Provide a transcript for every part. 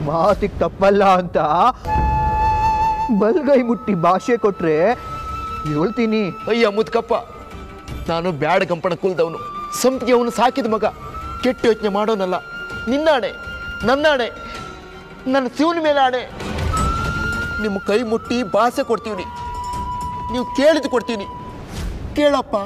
ಮಾತಿಗೆ ತಪ್ಪಲ್ಲ ಅಂತ ಬಲ್ಗೈ ಮುಟ್ಟಿ ಭಾಷೆ ಕೊಟ್ರೆ ಹೇಳ್ತೀನಿ ಅಯ್ಯ ಮುದ್ಕಪ್ಪ ನಾನು ಬ್ಯಾಡ ಗಂಪಣ ಕುಲ್ದವನು ಸಂಪಿಗೆ ಅವನು ಸಾಕಿದ ಮಗ ಕೆಟ್ಟ ಯೋಚನೆ ಮಾಡೋನಲ್ಲ ನಿನ್ನಾಣೆ ನನ್ನಾಣೆ ನನ್ನ ಶಿವನ ಮೇಲೆ ಆಣೆ ನಿಮ್ಮ ಕೈ ಮುಟ್ಟಿ ಭಾಷೆ ಕೊಡ್ತೀವಿ ನೀವು ಕೇಳಿದ್ದು ಕೊಡ್ತೀನಿ ಕೇಳಪ್ಪ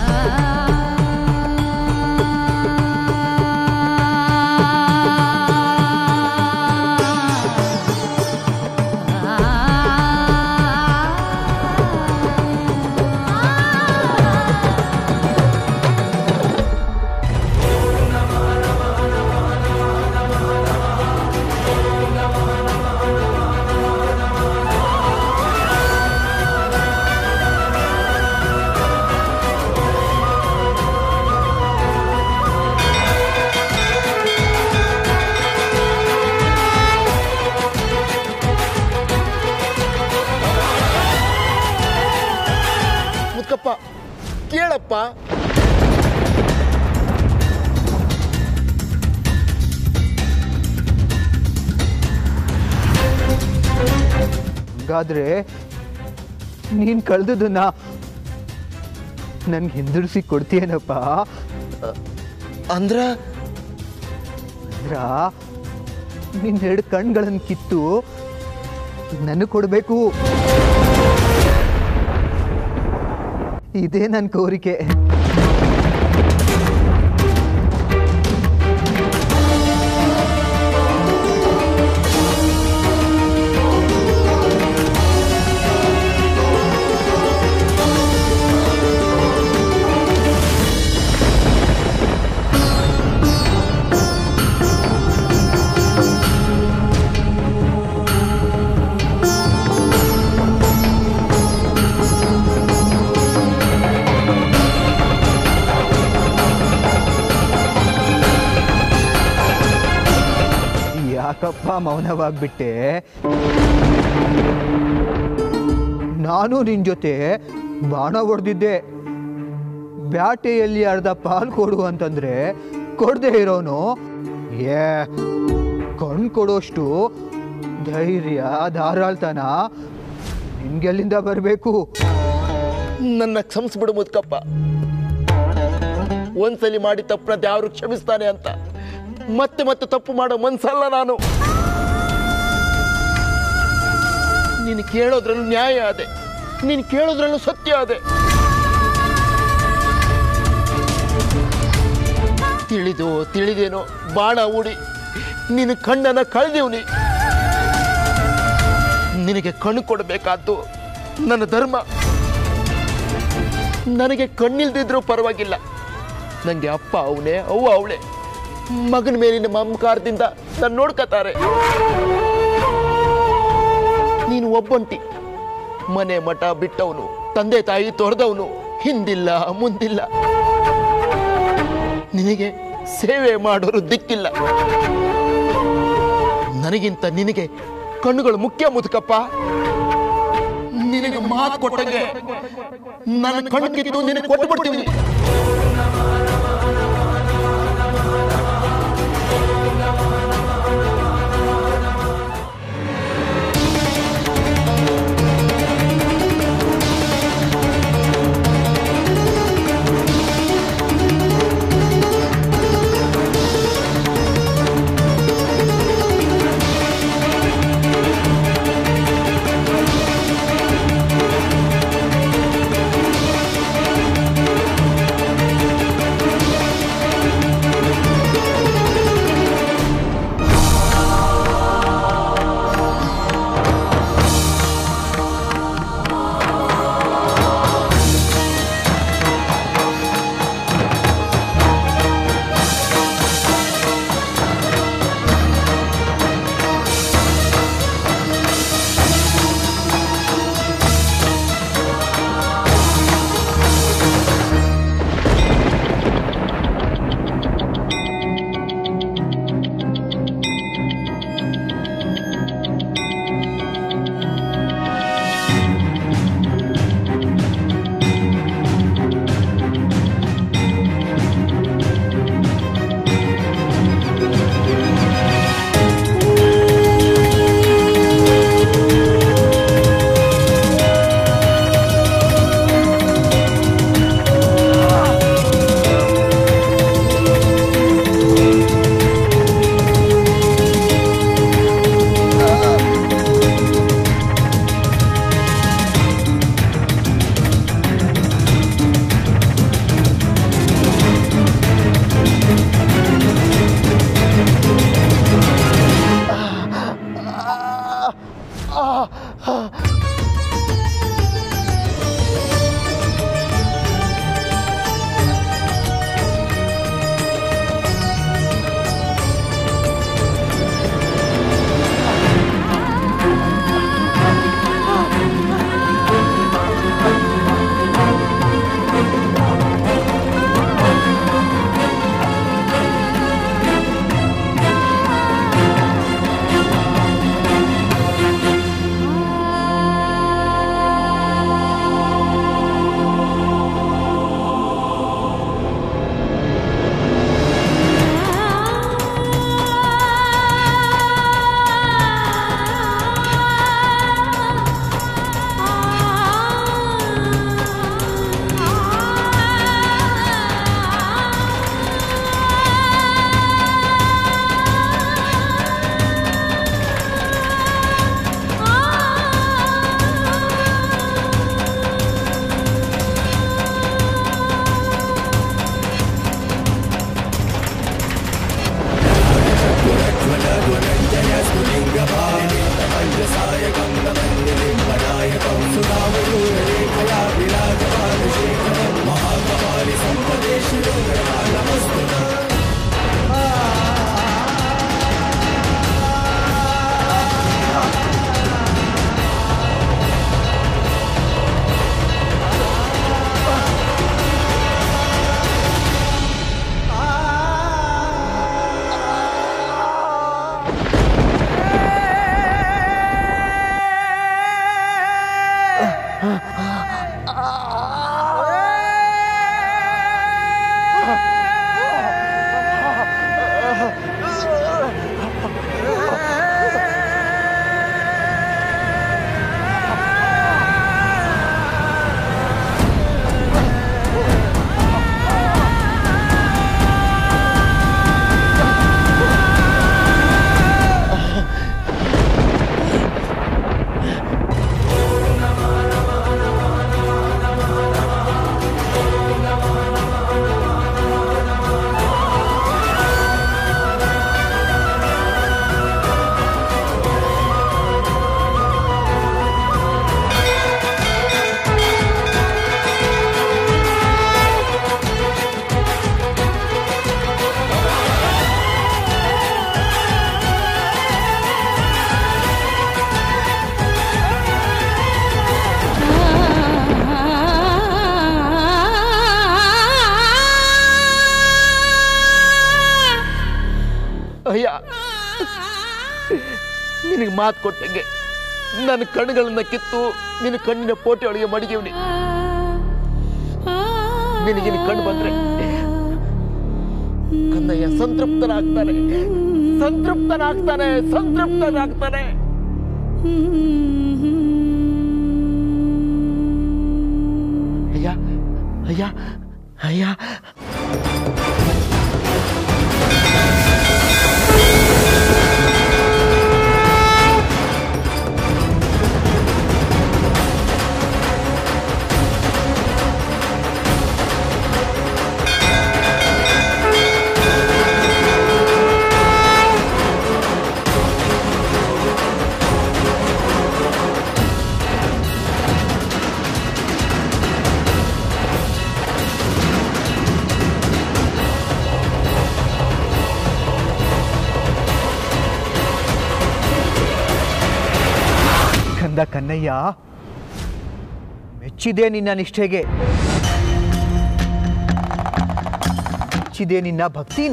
ಮುದ್ಕಪ್ಪ ಕೇಳಪ್ಪ ಹಾಗಾದ್ರೆ ನೀನ್ ಕಳ್ದದನ್ನ ನನ್ಗೆ ಹಿಂದಿರಿಸಿ ಕೊಡ್ತೀಯನಪ್ಪ ಅಂದ್ರ ಅಂದ್ರ ನಿನ್ ಎರಡು ಕಣ್ಗಳನ್ನ ಕಿತ್ತು ನನಗೆ ಕೊಡಬೇಕು ಇದೇ ನನ್ನ ಕೋರಿಕೆ ಯಾಕಪ್ಪ ಮೌನವಾಗ್ಬಿಟ್ಟೆ ನಾನು ನಿನ್ ಜೊತೆ ಬಾಣ ಹೊಡೆದಿದ್ದೆ ಬ್ಯಾಟೆಯಲ್ಲಿ ಅರ್ಧ ಪಾಲ್ ಕೊಡು ಅಂತಂದ್ರೆ ಕೊಡದೆ ಇರೋನು ಏ ಕಣ್ ಕೊಡೋಷ್ಟು ಧೈರ್ಯ ಧಾರಾಳ್ತನ ನಿನ್ಗೆಲ್ಲಿಂದ ಬರಬೇಕು ನನ್ನ ಕ್ಷಮಿಸ್ಬಿಡು ಮುದ್ಕಪ್ಪ ಒಂದ್ಸಲಿ ಮಾಡಿ ತಪ್ಪನ ಯಾರು ಕ್ಷಮಿಸ್ತಾನೆ ಅಂತ ಮತ್ತೆ ಮತ್ತೆ ತಪ್ಪು ಮಾಡೋ ಮನ್ಸಲ್ಲ ನಾನು ನೀನು ಕೇಳೋದ್ರಲ್ಲೂ ನ್ಯಾಯ ಅದೆ ನೀನು ಕೇಳೋದ್ರಲ್ಲೂ ಸತ್ಯ ಅದೆ ತಿಳಿದು ತಿಳಿದೇನೋ ಬಾಣ ಹೂಡಿ ನಿನ್ನ ಕಣ್ಣನ್ನ ಕಳೆದಿವ್ನಿ ನಿನಗೆ ಕಣ್ಣು ಕೊಡಬೇಕಾದ್ದು ನನ್ನ ಧರ್ಮ ನನಗೆ ಕಣ್ಣಿಲ್ದಿದ್ರೂ ಪರವಾಗಿಲ್ಲ ನನಗೆ ಅಪ್ಪ ಅವನೇ ಅವ್ವ ಅವಳೆ ಮಗನ ಮೇಲಿನ ಮಮಕಾರದಿಂದ ನಾನು ನೋಡ್ಕೋತಾರೆ ನೀನು ಒಬ್ಬಂಟಿ ಮನೆ ಮಠ ಬಿಟ್ಟವನು ತಂದೆ ತಾಯಿ ತೊರೆದವನು ಹಿಂದಿಲ್ಲ ಮುಂದಿಲ್ಲ ನಿನಗೆ ಸೇವೆ ಮಾಡೋರು ದಿಕ್ಕಿಲ್ಲ ನನಗಿಂತ ನಿನಗೆ ಕಣ್ಣುಗಳು ಮುಖ್ಯ ಮುದುಕಪ್ಪ ನಿನಗೆ ಮಾತು ಕೊಟ್ಟಂಗೆ ನನ್ನ ಕಣ್ಣು ಕಿತ್ತು ನಿನಗೆ ಕೊಟ್ಟು ಬಿಡ್ತೀನಿ ನಿನಗೆ ಮಾತು ಕೊಟ್ಟಂಗೆ ನನ್ನ ಕಣ್ಣುಗಳನ್ನ ಕಿತ್ತು ನಿನ್ನ ಕಣ್ಣಿನ ಪೋಟೆ ಒಳಗೆ ಮಡಗಿವ್ನಿ ನಿನಗೆ ನಿನ್ ಕಣ್ಣು ಬಂದ್ರೆ ಕನ್ನಯ್ಯ ಸಂತೃಪ್ತನಾಗ್ತಾನೆ ಸಂತೃಪ್ತನಾಗ್ತಾನೆ ಸಂತೃಪ್ತನಾಗ್ತಾನೆ ಅಯ್ಯ ಅಯ್ಯ ಅಯ್ಯ ಕಂದ ಕನ್ನಯ್ಯ ಮೆಚ್ಚಿದೆ ನಿನ್ನ ನಿಷ್ಠೆಗೆ ಮೆಚ್ಚಿದೆ ನಿನ್ನ ಭಕ್ತಿನ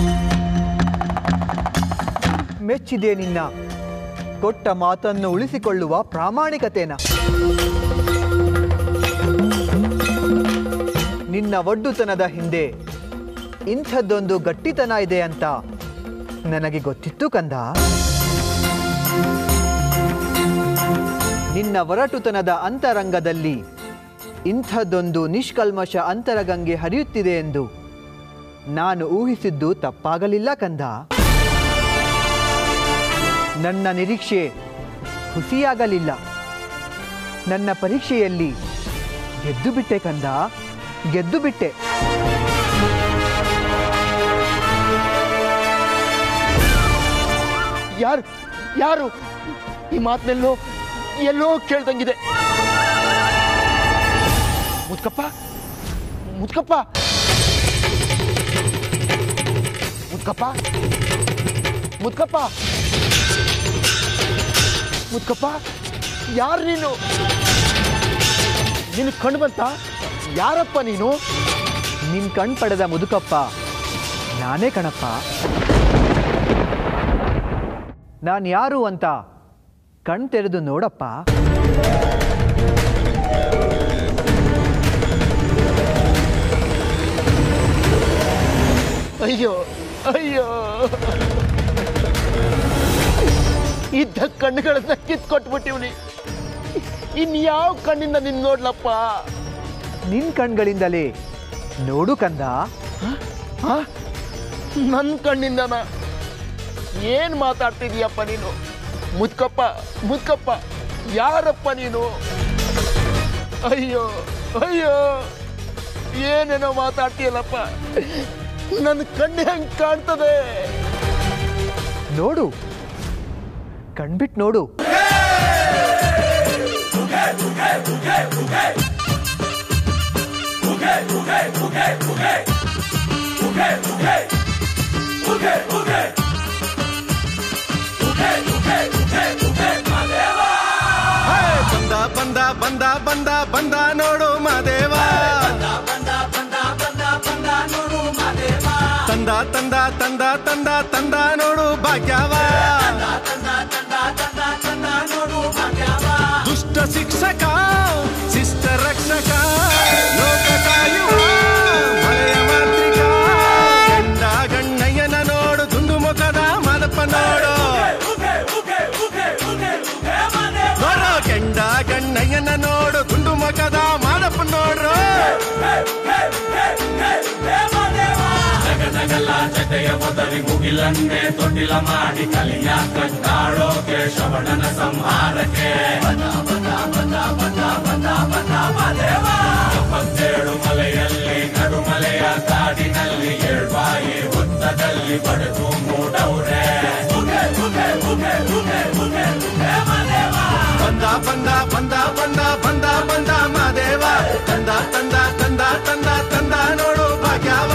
ಮೆಚ್ಚಿದೆ ನಿನ್ನ ಕೊಟ್ಟ ಮಾತನ್ನು ಉಳಿಸಿಕೊಳ್ಳುವ ಪ್ರಾಮಾಣಿಕತೆನ ನಿನ್ನ ಒಡ್ಡುತನದ ಹಿಂದೆ ಇಂಥದ್ದೊಂದು ಗಟ್ಟಿತನ ಇದೆ ಅಂತ ನನಗೆ ಗೊತ್ತಿತ್ತು ಕಂದ ನಿನ್ನ ಒರಟುತನದ ಅಂತರಂಗದಲ್ಲಿ ಇಂಥದ್ದೊಂದು ನಿಷ್ಕಲ್ಮಶ ಅಂತರಗಂಗೆ ಹರಿಯುತ್ತಿದೆ ಎಂದು ನಾನು ಊಹಿಸಿದ್ದು ತಪ್ಪಾಗಲಿಲ್ಲ ಕಂದ ನನ್ನ ನಿರೀಕ್ಷೆ ಹುಸಿಯಾಗಲಿಲ್ಲ ನನ್ನ ಪರೀಕ್ಷೆಯಲ್ಲಿ ಗೆದ್ದು ಬಿಟ್ಟೆ ಕಂದ ಗೆದ್ದು ಬಿಟ್ಟೆ ಯಾರು ಯಾರು ಈ ಮಾತನೆಲ್ಲೋ ಎಲ್ಲೋ ಕೇಳ್ದಂಗಿದೆ ಮುದ್ಕಪ್ಪ ಮುದ್ಕಪ್ಪ ಮುದ್ಕಪ್ಪ ಮುದ್ಕಪ್ಪ ಮುದ್ಕಪ್ಪ ಯಾರು ನೀನು ನಿನ್ ಕಣ್ಣು ಬಂತ ಯಾರಪ್ಪ ನೀನು ನಿನ್ ಕಣ್ ಪಡೆದ ಮುದುಕಪ್ಪ ನಾನೇ ಕಣಪ್ಪ ನಾನು ಯಾರು ಅಂತ ಕಣ್ ತೆರೆದು ನೋಡಪ್ಪ ಅಯ್ಯೋ ಅಯ್ಯೋ ಇದ್ದ ಕಣ್ಣುಗಳನ್ನ ಕಿತ್ಕೊಟ್ಬಿಟ್ಟಿವ್ನಿ ಇನ್ಯಾವ ಕಣ್ಣಿಂದ ನಿನ್ ನೋಡ್ಲಪ್ಪ ನಿನ್ ಕಣ್ಗಳಿಂದಲೇ ನೋಡು ಕಂದ ಆ? ನನ್ ಕಣ್ಣಿಂದನ ಏನ್ ಮಾತಾಡ್ತಿದೀಯಪ್ಪ ನೀನು ಮುದ್ಕಪ್ಪ ಮುದ್ಕಪ್ಪ ಯಾರಪ್ಪ ನೀನು ಅಯ್ಯೋ ಅಯ್ಯೋ ಏನೇನೋ ಮಾತಾಡ್ತೀಯಲ್ಲಪ್ಪ ನನ್ನ ಕಣ್ಣು ಹೆಂಗ್ ಕಾಣ್ತದೆ ನೋಡು ಕಣ್ಬಿಟ್ ನೋಡು ಬಂದ ಬಂದ ಬಂದ ಬಂದ ಬಂದ ನೋಡು ಮಾದೇವ ತಂದ ತಂದ ತಂದ ತಂದ ತಂದ ನೋಡು ಭಾಗ್ಯವ ದುಷ್ಟ ಶಿಕ್ಷಕ ಶಿಷ್ಟ ರಕ್ಷಕ ಲೋಕ ಕಾಯುವ ಮಳೆಯ ಮಾಂತ್ರಿಕ ಗಂಡ ಗಣ್ಣಯ್ಯನ ನೋಡು ದುಂಡು ಮುಖದ ಮಾದಪ್ಪ ನೋಡು ನೋಡು ಕೆಂಡ ಗಣ್ಣಯ್ಯನ ನೋಡು ಗುಂಡು ಮಕದ ಮಾಡಪ್ಪ ನೋಡ್ರು ಬಂದ ಬಂದ ಬಂದ ಬಂದ ಬಂದ ಬಂದ ಮಾದೇವ ತಂದ ತಂದ ತಂದ ತಂದ ತಂದ ನೋಡು ಭಾಗ್ಯವ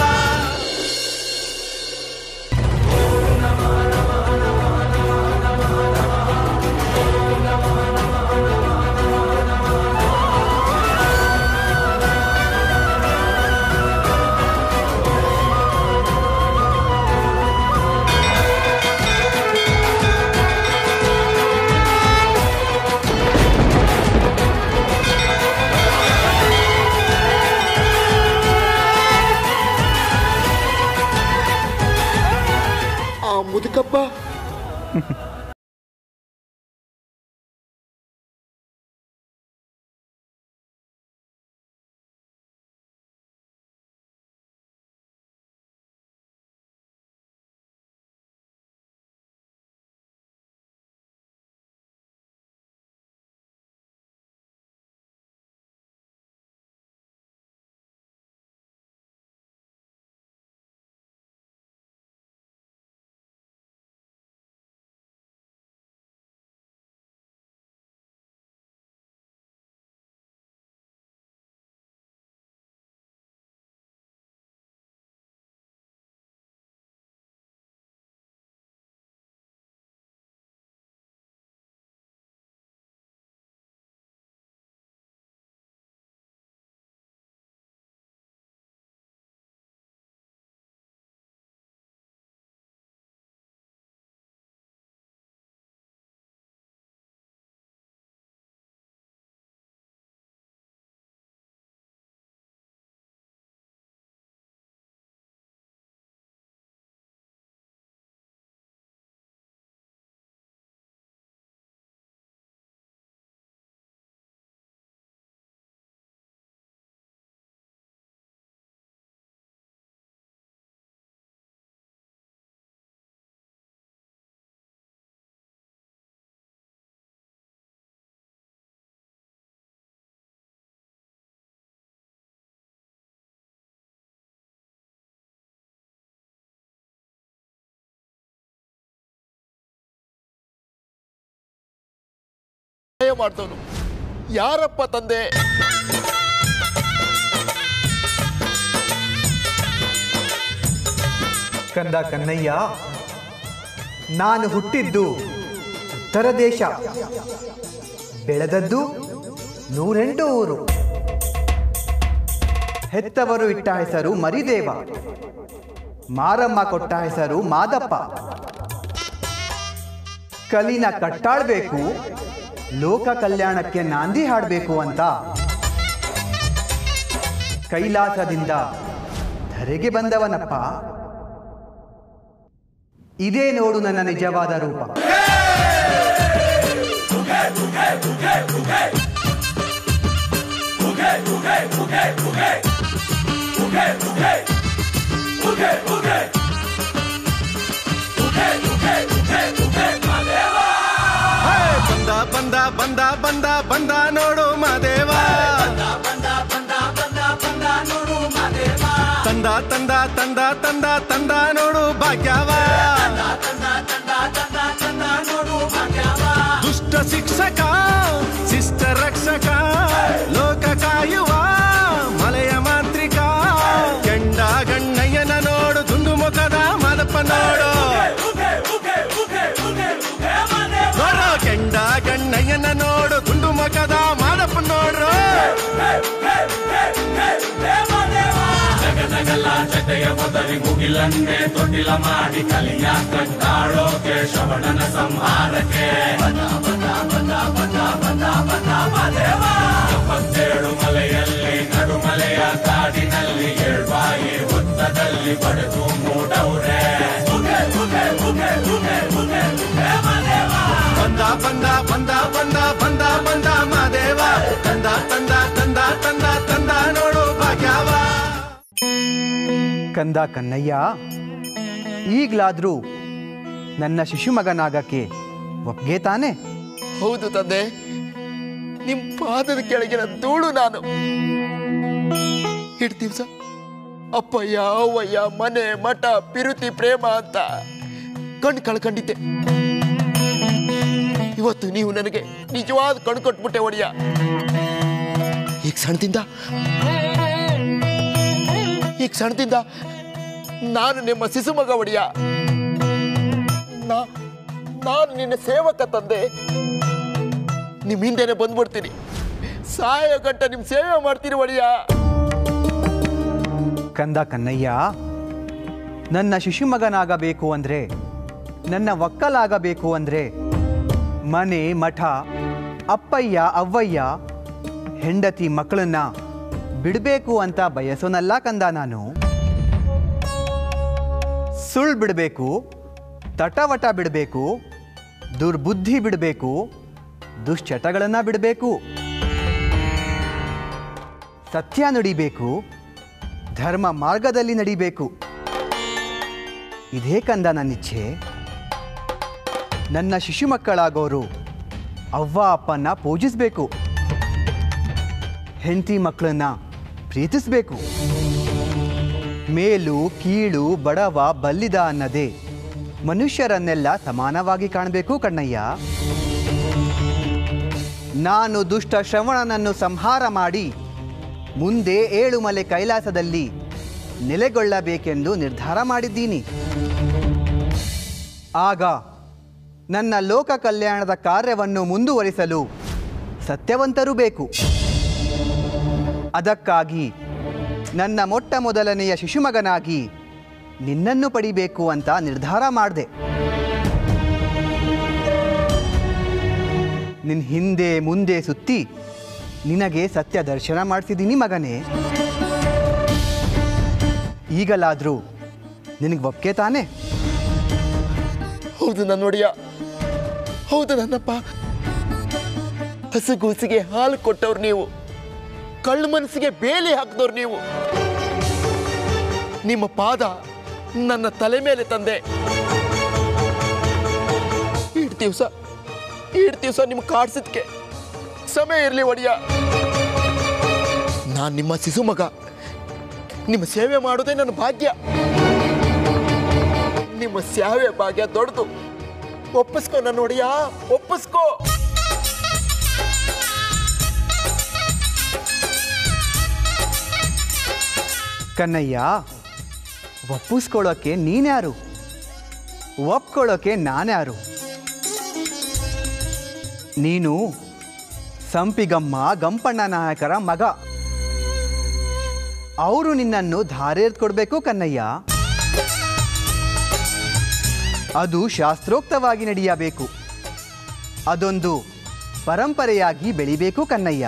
ಸಹಾಯ ಮಾಡ್ದವನು ಯಾರಪ್ಪ ತಂದೆ ಕಂದ ಕನ್ನಯ್ಯ ನಾನು ಹುಟ್ಟಿದ್ದು ಉತ್ತರ ದೇಶ ಬೆಳೆದದ್ದು ನೂರೆಂಟು ಊರು ಹೆತ್ತವರು ಇಟ್ಟ ಹೆಸರು ಮರಿದೇವ ಮಾರಮ್ಮ ಕೊಟ್ಟ ಹೆಸರು ಮಾದಪ್ಪ ಕಲಿನ ಕಟ್ಟಾಳ್ಬೇಕು ಲೋಕ ಕಲ್ಯಾಣಕ್ಕೆ ನಾಂದಿ ಹಾಡಬೇಕು ಅಂತ ಕೈಲಾಸದಿಂದ ಧರೆಗೆ ಬಂದವನಪ್ಪ ಇದೇ ನೋಡು ನನ್ನ ನಿಜವಾದ ರೂಪ ಬಂದ ಬಂದ ಬಂದ ಬಂದ ಬಂದ ನೋಡು ಮಾದೇವ ತಂದ ತಂದ ತಂದ ತಂದ ತಂದ ನೋಡು ಭಾಗ್ಯವ ದುಷ್ಟ ಶಿಕ್ಷಕ ಶಿಷ್ಟ ರಕ್ಷಕ ಲೋಕ ಕಾಯುವ ಮಲೆಯ ಮಾಂತ್ರಿಕ ಕೆಂಡ ಗಣ್ಣಯ್ಯನ ನೋಡು ದುಂಡು ಮುಖದ ಮಾದಪ್ಪ ನೋಡು ನೋಡು ಕೆಂಡ ಗಣ್ಣಯ್ಯನ ನೋಡು ಗುಂಡು ಮಕದ ಮಾದಪ್ಪ ನೋಡ್ರು ಬಂದ ಬಂದ ಬಂದ ಬಂದ ಬಂದ ಬಂದ ಮಾದೇವ ತಂದ ತಂದ ತಂದ ತಂದ ತಂದ ನೋಡು ಭಾಗ್ಯವ ಕಂದ ಕನ್ನಯ್ಯ ಈಗ್ಲಾದ್ರೂ ನನ್ನ ಶಿಶುಮಗನಾಗಕ್ಕೆ ಒಪ್ಗೆ ತಾನೆ ಹೌದು ತಂದೆ ನಿಮ್ ಪಾದದ ಕೆಳಗಿನ ಧೂಳು ನಾನು ಇಡ್ ದಿವ್ಸ ಅಪ್ಪಯ್ಯ ಅವ್ವಯ್ಯ ಮನೆ ಮಠ ಪಿರುತಿ ಪ್ರೇಮ ಅಂತ ಕಣ್ ಕಳ್ಕೊಂಡಿದ್ದೆ ಇವತ್ತು ನೀವು ನನಗೆ ನಿಜವಾದ ಕಣ್ ಕೊಟ್ಬಿಟ್ಟೆ ಒಡೆಯ ಈಗ ಸಣ್ಣದಿಂದ ಈಗ ಸಣ್ಣದಿಂದ ನಾನು ನಿಮ್ಮ ಶಿಶು ಮಗ ಒಡೆಯ ನಾ- ನಾನು ನಿನ್ನ ಸೇವಕ ತಂದೆ ನಿಮ್ ಹಿಂದೆನೆ ಬಂದ್ಬಿಡ್ತೀನಿ ಸಾಯ ಗಂಟ ನಿಮ್ ಸೇವೆ ಮಾಡ್ತೀನಿ ಒಡೆಯ ಕಂದ ಕನ್ನಯ್ಯ ನನ್ನ ಶಿಶುಮಗನಾಗಬೇಕು ಅಂದ್ರೆ ನನ್ನ ಒಕ್ಕಲಾಗಬೇಕು ಅಂದ್ರೆ ಮನೆ ಮಠ ಅಪ್ಪಯ್ಯ ಅವ್ವಯ್ಯ ಹೆಂಡತಿ ಮಕ್ಕಳನ್ನ ಬಿಡಬೇಕು ಅಂತ ಬಯಸೋನಲ್ಲ ಕಂದ ನಾನು ಸುಳ್ಳು ಬಿಡಬೇಕು ತಟವಟ ಬಿಡಬೇಕು ದುರ್ಬುದ್ಧಿ ಬಿಡಬೇಕು ದುಶ್ಚಟಗಳನ್ನು ಬಿಡಬೇಕು ಸತ್ಯ ನುಡಿಬೇಕು ಧರ್ಮ ಮಾರ್ಗದಲ್ಲಿ ನಡಿಬೇಕು ಇದೇ ಕಂದ ನನ್ನ ಇಚ್ಛೆ ನನ್ನ ಶಿಶು ಮಕ್ಕಳಾಗೋರು ಅವ್ವ ಅಪ್ಪನ್ನ ಪೂಜಿಸಬೇಕು ಹೆಂಡತಿ ಮಕ್ಕಳನ್ನ ಪ್ರೀತಿಸಬೇಕು ಮೇಲು ಕೀಳು ಬಡವ ಬಲ್ಲಿದ ಅನ್ನದೇ ಮನುಷ್ಯರನ್ನೆಲ್ಲ ಸಮಾನವಾಗಿ ಕಾಣಬೇಕು ಕಣ್ಣಯ್ಯ ನಾನು ದುಷ್ಟ ಶ್ರವಣನನ್ನು ಸಂಹಾರ ಮಾಡಿ ಮುಂದೆ ಏಳುಮಲೆ ಕೈಲಾಸದಲ್ಲಿ ನೆಲೆಗೊಳ್ಳಬೇಕೆಂದು ನಿರ್ಧಾರ ಮಾಡಿದ್ದೀನಿ ಆಗ ನನ್ನ ಲೋಕ ಕಲ್ಯಾಣದ ಕಾರ್ಯವನ್ನು ಮುಂದುವರಿಸಲು ಸತ್ಯವಂತರು ಬೇಕು ಅದಕ್ಕಾಗಿ ನನ್ನ ಮೊಟ್ಟ ಮೊದಲನೆಯ ಶಿಶುಮಗನಾಗಿ ನಿನ್ನನ್ನು ಪಡಿಬೇಕು ಅಂತ ನಿರ್ಧಾರ ಮಾಡಿದೆ ನಿನ್ನ ಹಿಂದೆ ಮುಂದೆ ಸುತ್ತಿ ನಿನಗೆ ಸತ್ಯ ದರ್ಶನ ಮಾಡಿಸಿದ್ದೀನಿ ಮಗನೇ ಈಗಲಾದರೂ ನಿನಗೆ ಒಪ್ಕೆ ತಾನೆ ಹೌದು ನನ್ನ ಒಡೆಯ ಹೌದು ನನ್ನಪ್ಪ ಹಸುಗೂಸಿಗೆ ಹಾಲು ಕೊಟ್ಟವ್ರು ನೀವು ಕಳ್ಳ ಮನಸ್ಸಿಗೆ ಬೇಲಿ ಹಾಕಿದವ್ರು ನೀವು ನಿಮ್ಮ ಪಾದ ನನ್ನ ತಲೆ ಮೇಲೆ ತಂದೆ ಇಡ್ ದಿವಸ ಇಡ್ ದಿವಸ ನಿಮ್ ಕಾಡ್ಸಿದ್ಕೆ ಸಮಯ ಇರಲಿ ಒಡೆಯ ನಾನು ನಿಮ್ಮ ಶಿಶು ಮಗ ನಿಮ್ಮ ಸೇವೆ ಮಾಡೋದೇ ನನ್ನ ಭಾಗ್ಯ ನಿಮ್ಮ ಸೇವೆ ಭಾಗ್ಯ ದೊಡ್ಡದು ಒಪ್ಪಿಸ್ಕೋ ನನ್ನ ಒಡೆಯ ಒಪ್ಪಿಸ್ಕೋ ಕನ್ನಯ್ಯ ಒಪ್ಪಿಸ್ಕೊಳ್ಳೋಕೆ ನೀನ್ಯಾರು ಒಪ್ಕೊಳ್ಳೋಕೆ ನಾನ್ಯಾರು ನೀನು ಸಂಪಿಗಮ್ಮ ಗಂಪಣ್ಣ ನಾಯಕರ ಮಗ ಅವರು ನಿನ್ನನ್ನು ಧಾರೆರ್ಕೊಡ್ಬೇಕು ಕನ್ನಯ್ಯ ಅದು ಶಾಸ್ತ್ರೋಕ್ತವಾಗಿ ನಡೆಯಬೇಕು ಅದೊಂದು ಪರಂಪರೆಯಾಗಿ ಬೆಳಿಬೇಕು ಕನ್ನಯ್ಯ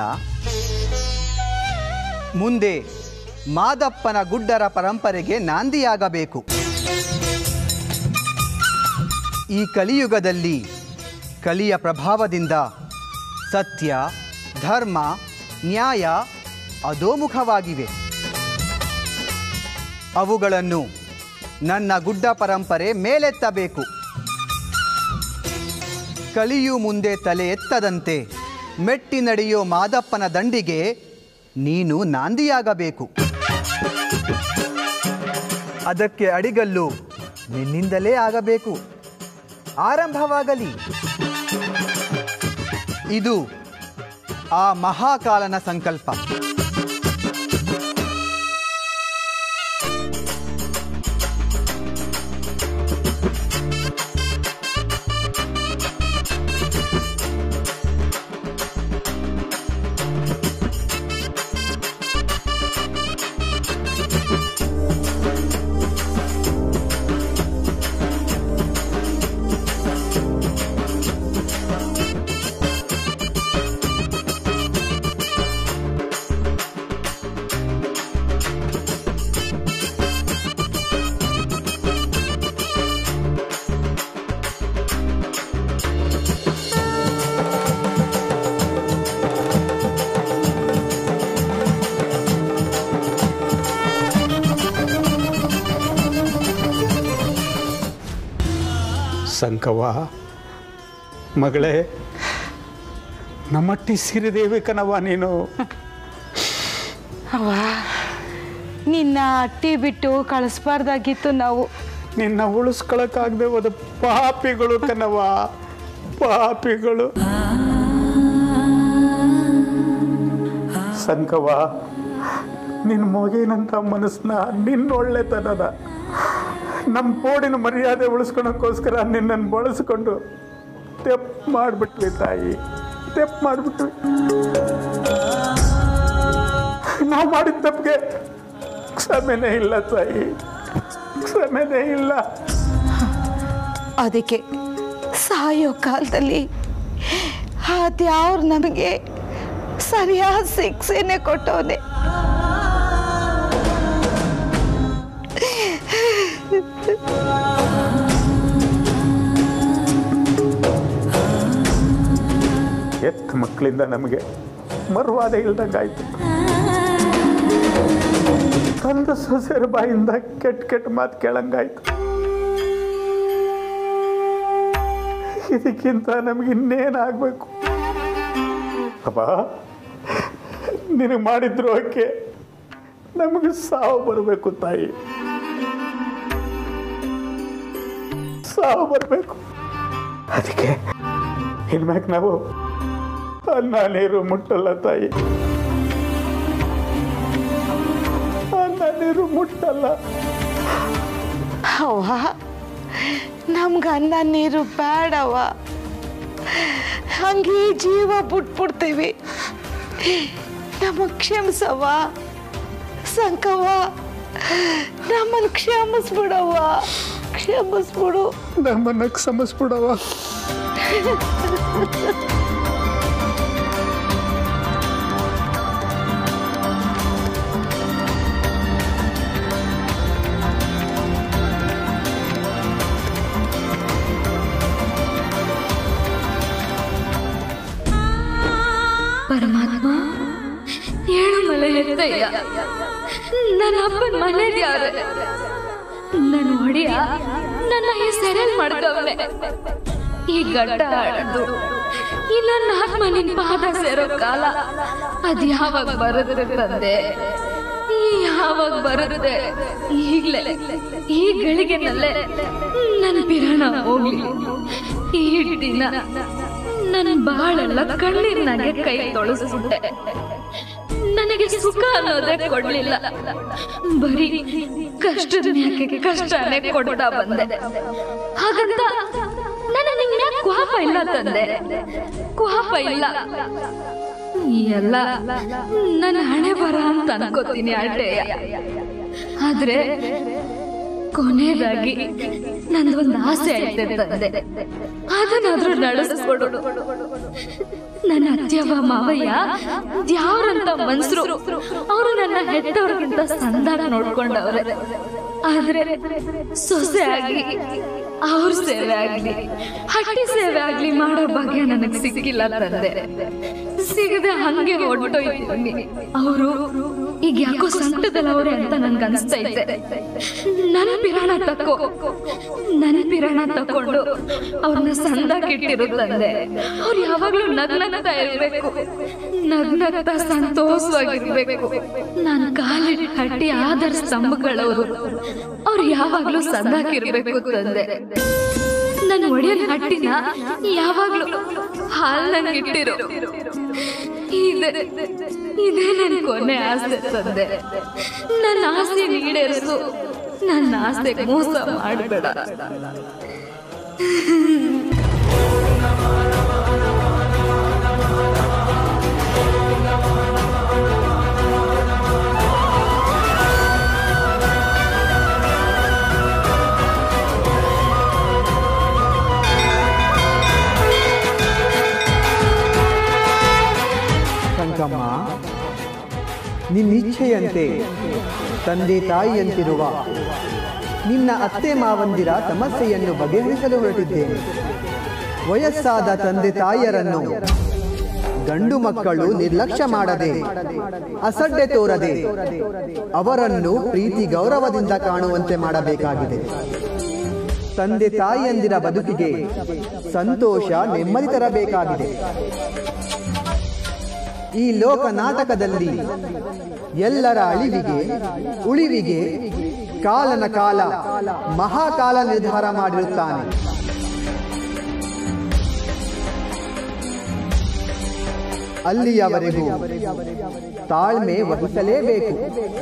ಮುಂದೆ ಮಾದಪ್ಪನ ಗುಡ್ಡರ ಪರಂಪರೆಗೆ ನಾಂದಿಯಾಗಬೇಕು ಈ ಕಲಿಯುಗದಲ್ಲಿ ಕಲಿಯ ಪ್ರಭಾವದಿಂದ ಸತ್ಯ ಧರ್ಮ ನ್ಯಾಯ ಅಧೋಮುಖವಾಗಿವೆ ಅವುಗಳನ್ನು ನನ್ನ ಗುಡ್ಡ ಪರಂಪರೆ ಮೇಲೆತ್ತಬೇಕು ಕಲಿಯು ಮುಂದೆ ತಲೆ ಎತ್ತದಂತೆ ಮೆಟ್ಟಿ ನಡೆಯೋ ಮಾದಪ್ಪನ ದಂಡಿಗೆ ನೀನು ನಾಂದಿಯಾಗಬೇಕು ಅದಕ್ಕೆ ಅಡಿಗಲ್ಲು ನಿನ್ನಿಂದಲೇ ಆಗಬೇಕು ಆರಂಭವಾಗಲಿ ಇದು ಆ ಮಹಾಕಾಲನ ಸಂಕಲ್ಪ ಸಂಕವ ಮಗಳೇ ನಮ್ಮಟ್ಟಿ ಸಿರಿದೇವಿ ಕಣವ ನೀನು ಅವ್ವ ನಿನ್ನ ಅಟ್ಟಿ ಬಿಟ್ಟು ಕಳಿಸ್ಬಾರ್ದಾಗಿತ್ತು ನಾವು ನಿನ್ನ ಉಳಿಸ್ಕೊಳಕ್ಕಾಗದೆ ಹೋದ ಪಾಪಿಗಳು ಕಣವ ಪಾಪಿಗಳು ಸಂಕವ ನಿನ್ನ ಮಗಿನಂತ ಮನಸ್ಸನ್ನ ನಿನ್ನ ಒಳ್ಳೆತನದ ನಮ್ಮ ಪೋಡಿನ ಮರ್ಯಾದೆ ಉಳಿಸ್ಕೊಳಕ್ಕೋಸ್ಕರ ನಿನ್ನನ್ನು ಬಳಸ್ಕೊಂಡು ತೆಪ್ ಮಾಡಿಬಿಟ್ವಿ ತಾಯಿ ತೆಪ್ ಮಾಡಿಬಿಟ್ವಿ ನಾವು ಮಾಡಿದ ತಪ್ಪಿಗೆ ಕ್ಷಮೆನೇ ಇಲ್ಲ ತಾಯಿ ಕ್ಷಮೆನೇ ಇಲ್ಲ ಅದಕ್ಕೆ ಸಾಯೋ ಕಾಲದಲ್ಲಿ ಅದ್ಯಾವ್ರು ನಮಗೆ ಸರಿಯಾದ ಶಿಕ್ಷೆನೆ ಕೊಟ್ಟವನೆ ಎತ್ತ ಮಕ್ಕಳಿಂದ ನಮಗೆ ಮರುವಾದ ಇಲ್ದಂಗಾಯ್ತು ತಂದ ಸೊಸೆರ ಬಾಯಿಂದ ಕೆಟ್ಟ ಕೆಟ್ಟ ಮಾತು ಕೇಳಂಗಾಯ್ತು ಇದಕ್ಕಿಂತ ನಮಗೆ ಇನ್ನೇನಾಗಬೇಕು ಅಪ್ಪ ನಿನಗೆ ಮಾಡಿದ್ರೋಕೆ ನಮಗೆ ಸಾವು ಬರಬೇಕು ತಾಯಿ ಸಾವು ಬರಬೇಕು ಅದಕ್ಕೆ ಇನ್ಮ್ಯಾಕ್ ನಾವು ಅನ್ನ ನೀರು ಮುಟ್ಟಲ್ಲ ತಾಯಿ ಅನ್ನ ನೀರು ಮುಟ್ಟಲ್ಲ ಅವ್ವ ನಮ್ಗೆ ಅನ್ನ ನೀರು ಬೇಡವ ಹಂಗೆ ಈ ಜೀವ ಬಿಟ್ಬಿಡ್ತೀವಿ ನಮಗೆ ಕ್ಷಮಿಸವ್ವ ಸಂಕವ್ವ ನಮ್ಮನ್ನು ಕ್ಷಮಿಸ್ಬಿಡವ್ವ ಕ್ಷಮಿಸ್ಬಿಡು ನಮ್ಮನ್ನ ಕ್ಷಮಿಸ್ಬಿಡವ ಪರಮಾತ್ಮ ಏಳು ಮಲೆ ಹೆತ್ತಯ್ಯ ನನ್ನ ಅಪ್ಪನ ಮನೇಲಿ ಯಾರು ನನ್ನ ಒಡೆಯ ನನ್ನ ಹೆಸರಲ್ಲಿ ಮಾಡ್ದವನೆ ಈ ಗಡ್ಡ ಆಡದು ಈ ನನ್ನ ಆತ್ಮ ನಿನ್ ಪಾದ ಸೇರೋ ಕಾಲ ಅದ್ ಯಾವಾಗ ಬರುತ್ತೆ ತಂದೆ ಈ ಯಾವಾಗ ಬರುತ್ತೆ ಈಗ್ಲೇ ಈ ಗಳಿಗೆನಲ್ಲೇ ನನ್ನ ಪಿರಾಣ ಹೋಗ್ಲಿ ಈ ದಿನ ನನ್ನ ಬಾಳೆಲ್ಲ ಕಣ್ಣೀರ್ನಾಗೆ ಕೈ ತೊಳಸ್ಬಿಟ್ಟೆ ನನಗೆ ಸುಖ ಅನ್ನೋದೇ ಕೊಡ್ಲಿಲ್ಲ ಬರೀ ಕಷ್ಟದ ಮ್ಯಾಕೆ ಕಷ್ಟನೇ ಕೊಡ್ತಾ ಬಂದೆ ಹಾಗಂತ ನನ್ನ ನಿನ್ ಮ್ಯಾಗ್ ಕೋಪ ಇಲ್ಲ ತಂದೆ ಕೋಪ ಇಲ್ಲ ಎಲ್ಲ ನನ್ನ ಹಣೆ ಬರ ಅಂತ ಅನ್ಕೋತೀನಿ ಅಡ್ಡೆಯ ಆದ್ರೆ ಕೊನೆಯದಾಗಿ ನಂದೊಂದು ಆಸೆ ಐತೆ ತಂದೆ ಅದನ್ನಾದ್ರೂ ನಡೆಸ್ಕೊಡು ನನ್ನ ಅತ್ಯವ ಮಾವಯ್ಯ ದ್ಯಾವ್ರಂತ ಮನ್ಸರು ಅವರು ನನ್ನ ಹೆತ್ತವ್ರಿಗಿಂತ ಸಂದಾನ ನೋಡ್ಕೊಂಡವ್ರೆ ಆದ್ರೆ ಸೊಸೆ ಆಗಿ ಅವ್ರ ಸೇವೆ ಆಗ್ಲಿ ಹಟ್ಟಿ ಸೇವೆ ಆಗ್ಲಿ ಮಾಡೋ ಭಾಗ್ಯ ನನಗ್ ಸಿಕ್ಕಿಲ್ಲ ತಂದೆ ಸಿಗದೆ ಹಂಗೆ ಹೊರಟೋಯ್ತೀನಿ ಅವರು ಈಗ ಯಾಕೋ ಸಂಕಟದಲ್ಲಿ ಅವ್ರೆ ಅಂತ ನನ್ಗೆ ಅನ್ಸ್ತೈತೆ ನನ್ ಪಿರಾಣ ತಕೋ ನನ್ ಪಿರಾಣ ತಕೊಂಡು ಅವ್ರನ್ನ ಸಂದಾಕಿಟ್ಟಿರು ತಂದೆ ಅವ್ರು ಯಾವಾಗ್ಲೂ ನಗ್ನಗ್ತಾ ಇರ್ಬೇಕು ನಗ್ನಗ್ತಾ ಸಂತೋಷವಾಗಿರ್ಬೇಕು ನಾನು ಕಾಲಿಟ್ಟು ಹಟ್ಟಿ ಆದರ್ ಸ್ತಂಭಗಳವರು ಅವ್ರು ಯಾವಾಗ್ಲೂ ಸಂದಾಕಿರ್ಬೇಕು ತಂದೆ ನನ್ನ ಒಡೆಯನ್ ಹಟ್ಟಿನ ಯಾವಾಗ್ಲೂ ಹಾಲ್ನಂಗ್ ಇಟ್ಟಿರು ಇದೆ ಇದೇ ನನ್ ಕೊನೆ ಆಸೆ ತಂದೆ ನನ್ನ ಆಸೆ ಈಡೇರಿಸು ನನ್ನ ಆಸೆ ಮೋಸ ಮಾಡಬೇಡ ಸಂಕಮ್ಮ ನಿನ್ನಿಚ್ಛೆಯಂತೆ ತಂದೆ ತಾಯಿಯಂತಿರುವ ನಿನ್ನ ಅತ್ತೆ ಮಾವಂದಿರ ಸಮಸ್ಯೆಯನ್ನು ಬಗೆಹರಿಸಲು ಹೊರಟಿದ್ದೇನೆ ವಯಸ್ಸಾದ ತಂದೆ ತಾಯಿಯರನ್ನು ಗಂಡು ಮಕ್ಕಳು ನಿರ್ಲಕ್ಷ್ಯ ಮಾಡದೆ ಅಸಡ್ಡೆ ತೋರದೆ ಅವರನ್ನು ಪ್ರೀತಿ ಗೌರವದಿಂದ ಕಾಣುವಂತೆ ಮಾಡಬೇಕಾಗಿದೆ ತಂದೆ ತಾಯಿಯಂದಿರ ಬದುಕಿಗೆ ಸಂತೋಷ ನೆಮ್ಮದಿ ತರಬೇಕಾಗಿದೆ ಈ ಲೋಕ ನಾಟಕದಲ್ಲಿ ಎಲ್ಲರ ಅಳಿವಿಗೆ ಉಳಿವಿಗೆ ಕಾಲನ ಕಾಲ ಮಹಾಕಾಲ ನಿರ್ಧಾರ ಮಾಡಿರುತ್ತಾನೆ ಅಲ್ಲಿಯವರೆಗೂ ತಾಳ್ಮೆ ವಹಿಸಲೇಬೇಕು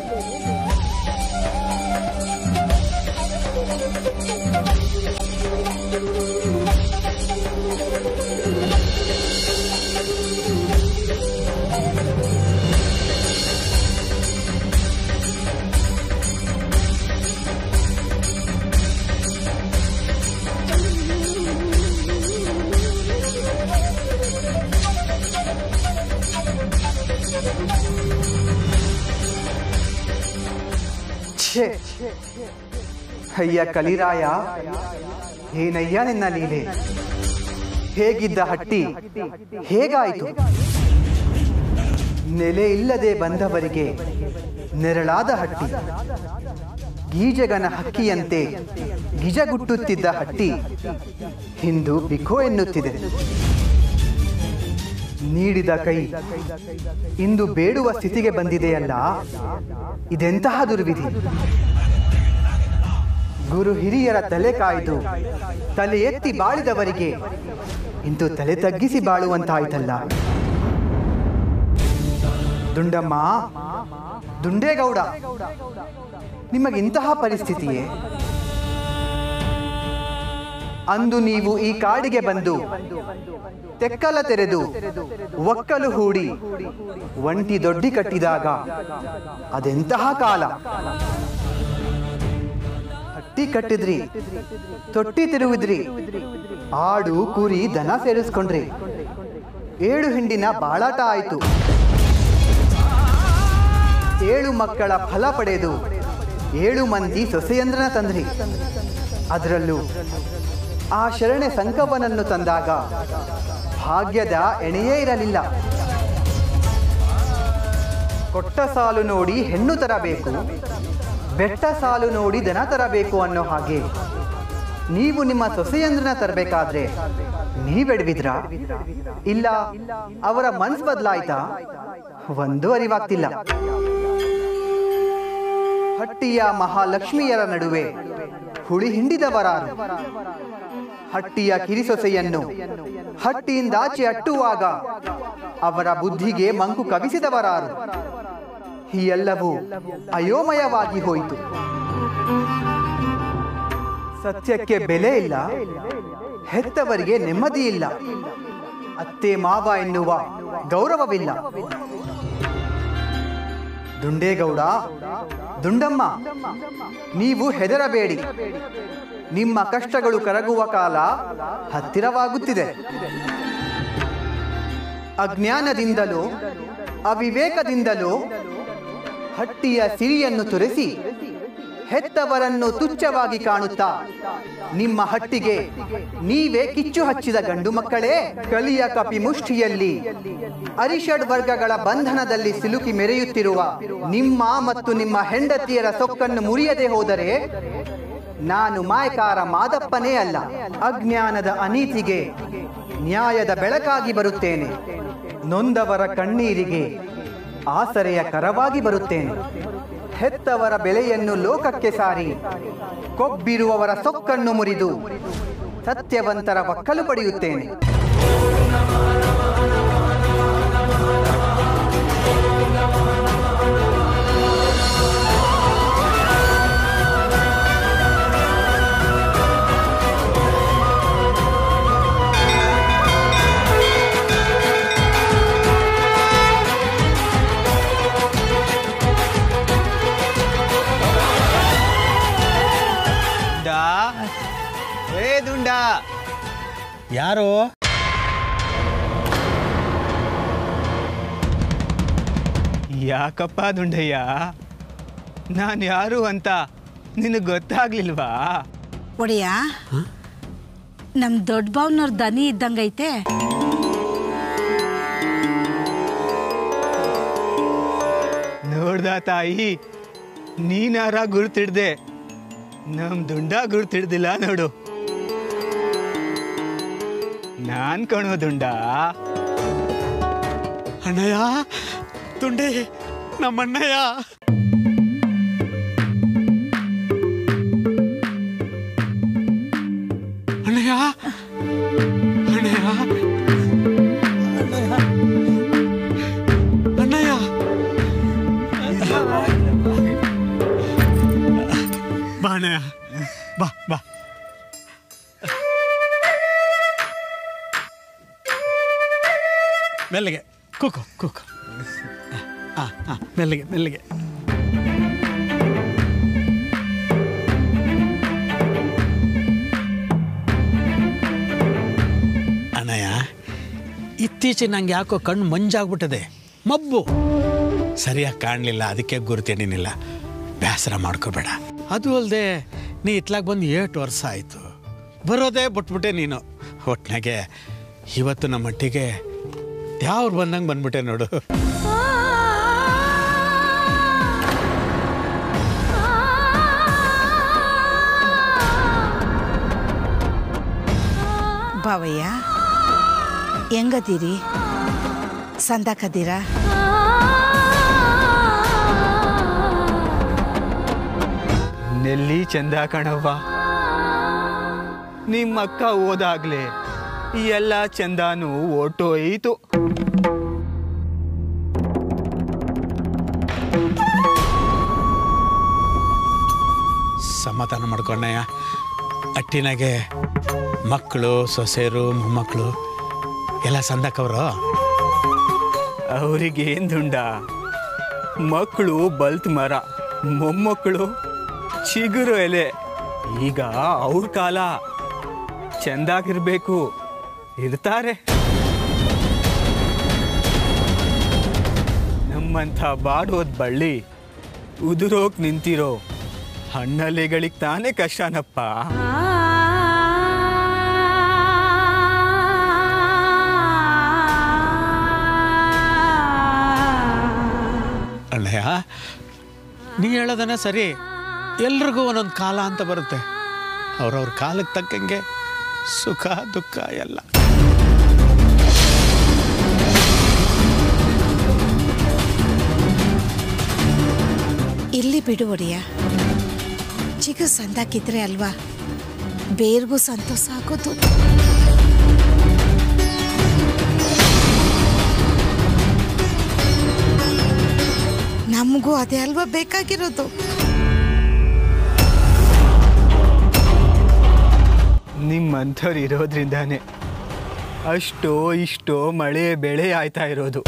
ಛೇ ಅಯ್ಯ ಕಲಿರಾಯ ಏನಯ್ಯ ನಿನ್ನ ಲೀಲೆ ಹೇಗಿದ್ದ ಹಟ್ಟಿ ಹೇಗಾಯಿತು ನೆಲೆ ಇಲ್ಲದೆ ಬಂದವರಿಗೆ ನೆರಳಾದ ಹಟ್ಟಿ ಗೀಜಗನ ಹಕ್ಕಿಯಂತೆ ಗಿಜಗುಟ್ಟುತ್ತಿದ್ದ ಹಟ್ಟಿ ಇಂದು ಬಿಕೋ ಎನ್ನುತ್ತಿದೆ ನೀಡಿದ ಕೈ ಇಂದು ಬೇಡುವ ಸ್ಥಿತಿಗೆ ಬಂದಿದೆಯಲ್ಲ ಇದೆಂತಹ ದುರ್ವಿಧಿ ಗುರು ಹಿರಿಯರ ತಲೆ ಕಾಯ್ದು ತಲೆ ಎತ್ತಿ ಬಾಳಿದವರಿಗೆ ಇಂದು ತಲೆ ತಗ್ಗಿಸಿ ಬಾಳುವಂತಾಯ್ತಲ್ಲ ದುಂಡಮ್ಮ ದುಂಡೇಗೌಡ ನಿಮಗಿಂತಹ ಪರಿಸ್ಥಿತಿಯೇ ಅಂದು ನೀವು ಈ ಕಾಡಿಗೆ ಬಂದು ತೆಕ್ಕಲ ತೆರೆದು ಒಕ್ಕಲು ಹೂಡಿ ಒಂಟಿ ದೊಡ್ಡಿ ಕಟ್ಟಿದಾಗ ಅದೆಂತಹ ಕಾಲ ಹಟ್ಟಿ ಕಟ್ಟಿದ್ರಿ ತೊಟ್ಟಿ ತಿರುವಿದ್ರಿ ಆಡು ಕುರಿ ದನ ಸೇರಿಸ್ಕೊಂಡ್ರಿ ಏಳು ಹಿಂಡಿನ ಬಾಳಾಟ ಆಯ್ತು ಏಳು ಮಕ್ಕಳ ಫಲ ಪಡೆದು ಏಳು ಮಂದಿ ಸೊಸೆಯಂದ್ರನ ತಂದ್ರಿ ಅದರಲ್ಲೂ ಆ ಶರಣೆ ಸಂಕವನನ್ನು ತಂದಾಗ ಭಾಗ್ಯದ ಎಣೆಯೇ ಇರಲಿಲ್ಲ ಕೊಟ್ಟ ಸಾಲು ನೋಡಿ ಹೆಣ್ಣು ತರಬೇಕು ಬೆಟ್ಟ ಸಾಲು ನೋಡಿ ದನ ತರಬೇಕು ಅನ್ನೋ ಹಾಗೆ ನೀವು ನಿಮ್ಮ ಸೊಸೆಯಂದ್ರನ ತರಬೇಕಾದ್ರೆ ನೀವೆಡ್ವಿದ್ರಾ ಇಲ್ಲ ಅವರ ಮನ್ಸ್ ಬದಲಾಯ್ತಾ ಒಂದು ಅರಿವಾಗ್ತಿಲ್ಲ ಹಟ್ಟಿಯ ಮಹಾಲಕ್ಷ್ಮಿಯರ ನಡುವೆ ಹುಳಿ ಹಿಂಡಿದವರಾರು ಹಟ್ಟಿಯ ಕಿರಿಸೊಸೆಯನ್ನು ಹಟ್ಟಿಯಿಂದಾಚೆ ಅಟ್ಟುವಾಗ ಅವರ ಬುದ್ಧಿಗೆ ಮಂಕು ಕವಿಸಿದವರಾರು ಈ ಎಲ್ಲವೂ ಅಯೋಮಯವಾಗಿ ಹೋಯಿತು ಸತ್ಯಕ್ಕೆ ಬೆಲೆ ಇಲ್ಲ ಹೆತ್ತವರಿಗೆ ನೆಮ್ಮದಿ ಇಲ್ಲ ಅತ್ತೆ ಮಾವ ಎನ್ನುವ ಗೌರವವಿಲ್ಲ ದುಂಡೇಗೌಡ ದುಂಡಮ್ಮ ನೀವು ಹೆದರಬೇಡಿ ನಿಮ್ಮ ಕಷ್ಟಗಳು ಕರಗುವ ಕಾಲ ಹತ್ತಿರವಾಗುತ್ತಿದೆ ಅಜ್ಞಾನದಿಂದಲೋ ಅವಿವೇಕದಿಂದಲೋ ಹಟ್ಟಿಯ ಸಿರಿಯನ್ನು ತುರೆಸಿ ಹೆತ್ತವರನ್ನು ತುಚ್ಛವಾಗಿ ಕಾಣುತ್ತಾ ನಿಮ್ಮ ಹಟ್ಟಿಗೆ ನೀವೇ ಕಿಚ್ಚು ಹಚ್ಚಿದ ಗಂಡು ಮಕ್ಕಳೇ ಕಲಿಯ ಕಪಿ ಮುಷ್ಟಿಯಲ್ಲಿ ಅರಿಷಡ್ ವರ್ಗಗಳ ಬಂಧನದಲ್ಲಿ ಸಿಲುಕಿ ಮೆರೆಯುತ್ತಿರುವ ನಿಮ್ಮ ಮತ್ತು ನಿಮ್ಮ ಹೆಂಡತಿಯರ ಸೊಕ್ಕನ್ನು ಮುರಿಯದೆ ಹೋದರೆ ನಾನು ಮಾಯಕಾರ ಮಾದಪ್ಪನೇ ಅಲ್ಲ ಅಜ್ಞಾನದ ಅನೀತಿಗೆ ನ್ಯಾಯದ ಬೆಳಕಾಗಿ ಬರುತ್ತೇನೆ ನೊಂದವರ ಕಣ್ಣೀರಿಗೆ ಆಸರೆಯ ಕರವಾಗಿ ಬರುತ್ತೇನೆ ಹೆತ್ತವರ ಬೆಲೆಯನ್ನು ಲೋಕಕ್ಕೆ ಸಾರಿ ಕೊಬ್ಬಿರುವವರ ಸೊಕ್ಕನ್ನು ಮುರಿದು ಸತ್ಯವಂತರ ಒಕ್ಕಲು ಪಡೆಯುತ್ತೇನೆ ದುಂಡಾ ಏ ದುಂಡಾ ಯಾರು ಯಾಕಪ್ಪ ದುಂಡಯ್ಯ ನಾನು ಯಾರು ಅಂತ ನಿನಗೆ ಗೊತ್ತಾಗ್ಲಿಲ್ವಾ ಒಡೆಯ ನಮ್ ದೊಡ್ಡ ಬಾವ್ನವ್ರ ದನಿ ಇದ್ದಂಗೈತೆ ನೋಡ್ದ ತಾಯಿ ನೀನಾರ ಗುರ್ತಿಡ್ದೆ ನಮ್ ದುಂಡ ಗುರ್ತಿಡ್ದಿಲ್ಲ ನೋಡು ನಾನ್ ಕಣೋ ದುಂಡ ಅಣ್ಣಯ್ಯ ತುಂಡಿ ನಮ್ಮಣ್ಣಯ್ಯ ಅಣ್ಣಯ್ಯ ಅಣ್ಣಯ್ಯ ಅಣ್ಣಯ್ಯ ಬಾ ಅಣ್ಣಯ್ಯ ಬಾ ಬಾ ಮೆಲ್ಲಿಗೆ ಕೂಕು ಕೂಕು ಹಾಂ ಹಾಂ ಮೆಲ್ಲಿಗೆ ಮೆಲ್ಲಿಗೆ ಅಣ್ಣಯ್ಯ ಇತ್ತೀಚೆಗೆ ನಂಗೆ ಯಾಕೋ ಕಣ್ಣು ಮಂಜಾಗ್ಬಿಟ್ಟದೆ ಮಬ್ಬು ಸರಿಯಾಗಿ ಕಾಣಲಿಲ್ಲ ಅದಕ್ಕೆ ಗುರುತೇನೇನಿಲ್ಲ ಬೇಸರ ಮಾಡ್ಕೋಬೇಡ ಅದು ಅಲ್ಲದೆ ನೀ ಇತ್ಲಾಗ ಬಂದು ಏಟು ವರ್ಷ ಆಯಿತು ಬರೋದೇ ಬಿಟ್ಬಿಟ್ಟೆ ನೀನು ಒಟ್ನಾಗೆ ಇವತ್ತು ನಮ್ಮ ಮಟ್ಟಿಗೆ ಯಾವ್ರು ಬಂದಂಗೆ ಬಂದ್ಬಿಟ್ಟೆ ನೋಡು ಬಾವಯ್ಯ ಹೆಂಗದೀರಿ ಸಂದಾಕದೀರಾ ನೆಲ್ಲಿ ಚಂದ ಕಣವ್ವ ನಿಮ್ಮಕ್ಕ ಹೋದಾಗ್ಲೇ ಈ ಎಲ್ಲ ಚಂದಾನು ಓಟೋಯ್ತು ಸಮಾಧಾನ ಮಾಡ್ಕೊಂಡಯ್ಯ ಅಟ್ಟಿನಾಗೆ ಮಕ್ಕಳು ಸೊಸೆಯರು ಮೊಮ್ಮಕ್ಕಳು ಎಲ್ಲ ಸಂದಕವರು ಅವ್ರಿಗೇನ್ ದುಂಡ ಮಕ್ಕಳು ಬಲ್ತ್ ಮರ ಮೊಮ್ಮಕ್ಕಳು ಚಿಗುರು ಎಲೆ ಈಗ ಅವ್ರ ಕಾಲ ಚೆಂದಾಗಿರ್ಬೇಕು ಇರ್ತಾರೆ ನಮ್ಮಂಥ ಬಾಡೋದ್ ಬಳ್ಳಿ ಉದುರೋಕ್ ನಿಂತಿರೋ ಹಣ್ಣಲೆಗಳಿಗೆ ತಾನೇ ಕಷ್ಟನಪ್ಪ ಅಣ್ಣಯ್ಯ ನೀ ಹೇಳೋದನ್ನ ಸರಿ ಎಲ್ರಿಗೂ ಒಂದೊಂದು ಕಾಲ ಅಂತ ಬರುತ್ತೆ ಅವ್ರವ್ರ ಕಾಲಕ್ಕೆ ತಕ್ಕಂಗೆ ಸುಖ ದುಃಖ ಎಲ್ಲ ಇಲ್ಲಿ ಬಿಡು ಒಡೆಯ ಚಿಕ್ಕ ಸಂದಾಕಿದ್ರೆ ಅಲ್ವಾ ಬೇರ್ಗೂ ಸಂತೋಷ ಆಗೋದು ನಮಗೂ ಅದೇ ಅಲ್ವಾ ಬೇಕಾಗಿರೋದು ನಿಮ್ಮಂಥವ್ರು ಇರೋದ್ರಿಂದಾನೆ ಅಷ್ಟೋ ಇಷ್ಟೋ ಮಳೆ ಬೆಳೆ ಆಯ್ತಾ ಇರೋದು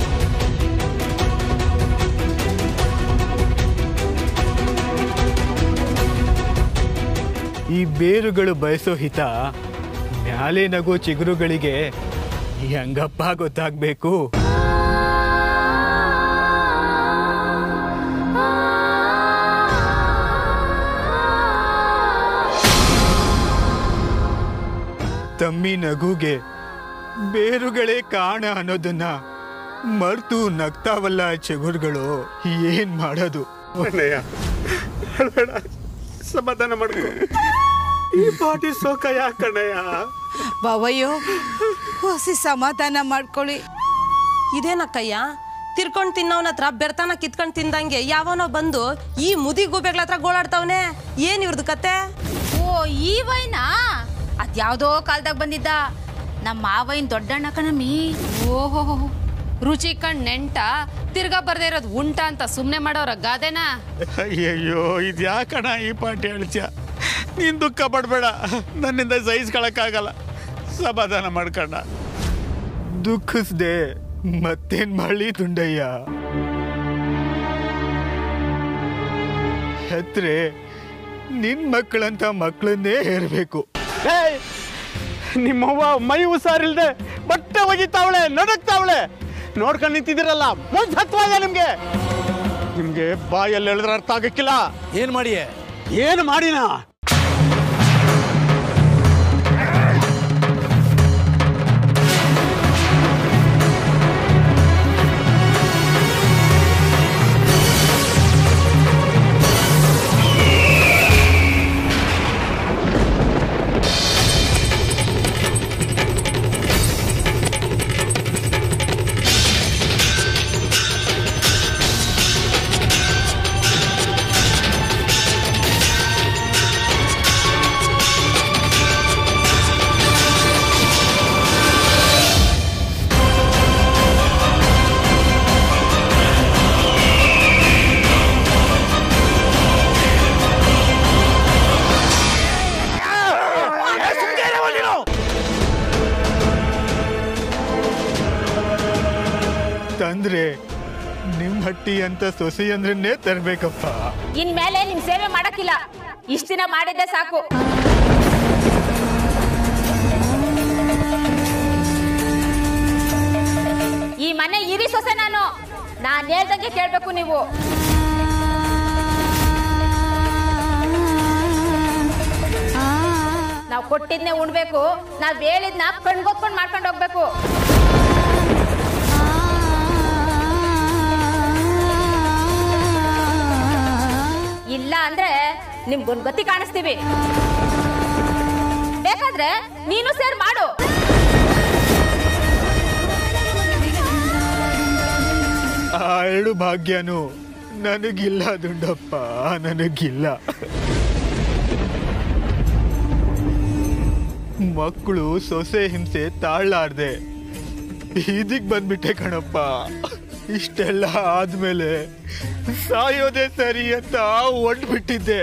ಈ ಬೇರುಗಳು ಬಯಸೋ ಹಿತ ಮ್ಯಾಲೆ ನಗೋ ಚಿಗುರುಗಳಿಗೆ ಹೆಂಗಪ್ಪ ಗೊತ್ತಾಗ್ಬೇಕು ತಮ್ಮಿ ನಗುಗೆ ಬೇರುಗಳೇ ಕಾಣ ಅನ್ನೋದನ್ನ ಮರ್ತು ನಗ್ತಾವಲ್ಲ ಚಿಗುರುಗಳು ಏನ್ ಮಾಡೋದು ಅಣ್ಣಯ್ಯ ಅಳ್ಬೇಡ ಸಮಾಧಾನ ಮಾಡ್ಕೊ ಈ ಪಾಟಿ ಸೋಕ ಯಾಕಣ್ಣಯ್ಯ ಬಾವಯ್ಯೋ ಹೊಸಿ ಸಮಾಧಾನ ಮಾಡ್ಕೊಳ್ಳಿ ಇದೇನಕ್ಕಯ್ಯ ತಿರ್ಕೊಂಡ್ ತಿನ್ನವನ ಹತ್ರ ಬೆರ್ತಾನ ಕಿತ್ಕೊಂಡ್ ತಿಂದಂಗೆ ಯಾವನೋ ಬಂದು ಈ ಮುದಿ ಗೂಬೆಗಳ ಹತ್ರ ಗೋಳಾಡ್ತಾವನೆ ಏನ್ ಇವ್ರದ್ದು ಕತೆ ಓ ಈ ವೈನಾ ಅದ್ಯಾವ್ದೋ ಕಾಲ್ದಾಗ ಬಂದಿದ್ದ ನಮ್ಮ ಮಾವೈನ್ ದೊಡ್ಡಣ್ಣ ಕಣಮಿ ಓಹೋ ರುಚಿ ಕಣ್ ನೆಂಟ ತಿರ್ಗಾ ಬರ್ದೇ ಇರೋದು ಉಂಟ ಅಂತ ಸುಮ್ನೆ ಮಾಡೋರ ಗಾದೆನ ಅಯ್ಯಯ್ಯೋ ಇದು ಯಾಕಣ್ಣ ಈ ಪಾಟಿ ಹೇಳ್ತೀಯ ನೀನ್ ದುಃಖ ಪಡ್ಬೇಡ ನನ್ನಿಂದ ಸಹಿಸ್ಕೊಳಕ್ಕಾಗಲ್ಲ ಸಮಾಧಾನ ಮಾಡ್ಕಣ್ಣ ದುಃಖಿಸ್ದೆ ಮತ್ತೇನ್ ಮಾಡಲಿ ತುಂಡಯ್ಯ ಹೆತ್ರೆ ನಿನ್ ಮಕ್ಕಳಂತ ಮಕ್ಕಳನ್ನೇ ಹೇರ್ಬೇಕು ಏಯ್! ನಿಮ್ಮವ್ವ ಮೈ ಹುಷಾರಿಲ್ದೆ ಬಟ್ಟೆ ಒಗಿತಾವಳೆ ನಡಕ್ತಾವಳೆ ನೋಡ್ಕೊಂಡು ನಿಂತಿದ್ದೀರಲ್ಲ ಮುಂಚೆ ಹತ್ವಾಗ ನಿಮ್ಗೆ ನಿಮ್ಗೆ ಬಾಯಲ್ಲಿ ಹೇಳಿದ್ರೆ ಅರ್ಥ ಆಗಕ್ಕಿಲ್ಲ ಏನು ಮಾಡಿಯೇ ಏನು ಮಾಡಿನ ತಂದ್ರೆ ನಿಮ್ ಹಟ್ಟಿ ಅಂತ ಸೊಸೆ ಅಂದ್ರನ್ನೇ ತರ್ಬೇಕಪ್ಪ ಇನ್ಮೇಲೆ ನಿಮ್ ಸೇವೆ ಮಾಡಕ್ಕಿಲ್ಲ ಇಷ್ಟ ದಿನ ಮಾಡಿದ್ದೆ ಸಾಕು ಈ ಮನೆ ಇರಿ ಸೊಸೆ ನಾನು ನಾನ್ ಹೇಳ್ದಂಗೆ ಕೇಳ್ಬೇಕು ನೀವು ನಾವು ಕೊಟ್ಟಿದ್ನೆ ಉಣ್ಬೇಕು ನಾವ್ ಹೇಳಿದ್ನ ಕಣ್ಗೊತ್ಕೊಂಡ್ ಮಾಡ್ಕೊಂಡು ಹೋಗ್ಬೇಕು ಇಲ್ಲ ಅಂದ್ರೆ ನಿಮ್ಗೊಂದ್ ಗತಿ ಕಾಣಿಸ್ತೀವಿ ಬೇಕಾದ್ರೆ ನೀನು ಸೇರ್ ಮಾಡು ಆ ಎರಡು ಭಾಗ್ಯನು ನನಗಿಲ್ಲ ದುಂಡಪ್ಪ ನನಗಿಲ್ಲ ಮಕ್ಕಳು ಸೊಸೆ ಹಿಂಸೆ ತಾಳ್ಲಾರ್ದೆ ಇದಕ್ ಬಂದ್ಬಿಟ್ಟೆ ಕಣಪ್ಪ ಇಷ್ಟೆಲ್ಲ ಆದ್ಮೇಲೆ ಸಾಯೋದೇ ಸರಿ ಅಂತ ಹೊಂಟ್ಬಿಟ್ಟಿದ್ದೆ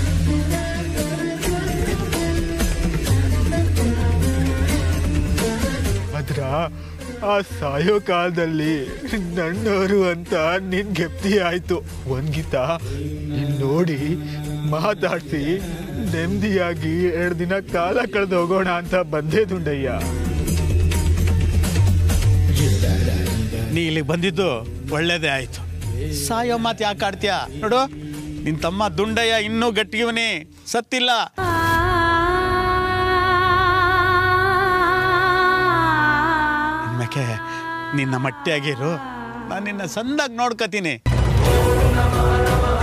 ಆದ್ರ ಆ ಸಾಯೋ ಕಾಲದಲ್ಲಿ ನನ್ನವರು ಅಂತ ನಿನ್ ಗೆಪ್ತಿ ಆಯ್ತು ಒಂದ್ಗಿತ ನಿನ್ ನೋಡಿ ಮಾತಾಡ್ಸಿ ನೆಮ್ಮದಿಯಾಗಿ ಎರಡು ದಿನ ಕಾಲ ಕಳೆದು ಹೋಗೋಣ ಅಂತ ಬಂದೆ ದುಂಡಯ್ಯ ನೀ ಇಲ್ಲಿಗೆ ಬಂದಿದ್ದು ಒಳ್ಳೇದೇ ಆಯ್ತು ಸಾಯೋ ಮಾತು ಯಾಕೆ ಆಡ್ತೀಯ ನೋಡು ನಿನ್ ತಮ್ಮ ದುಂಡಯ್ಯ ಇನ್ನೂ ಗಟ್ಟಿಗಿವನಿ ಸತ್ತಿಲ್ಲ ಇನ್ಮೇಕೆ ನಿನ್ನ ಮಟ್ಟಿಯಾಗಿರು ನಾನು ನಿನ್ನ ಸಂದಾಗಿ ನೋಡ್ಕತೀನಿ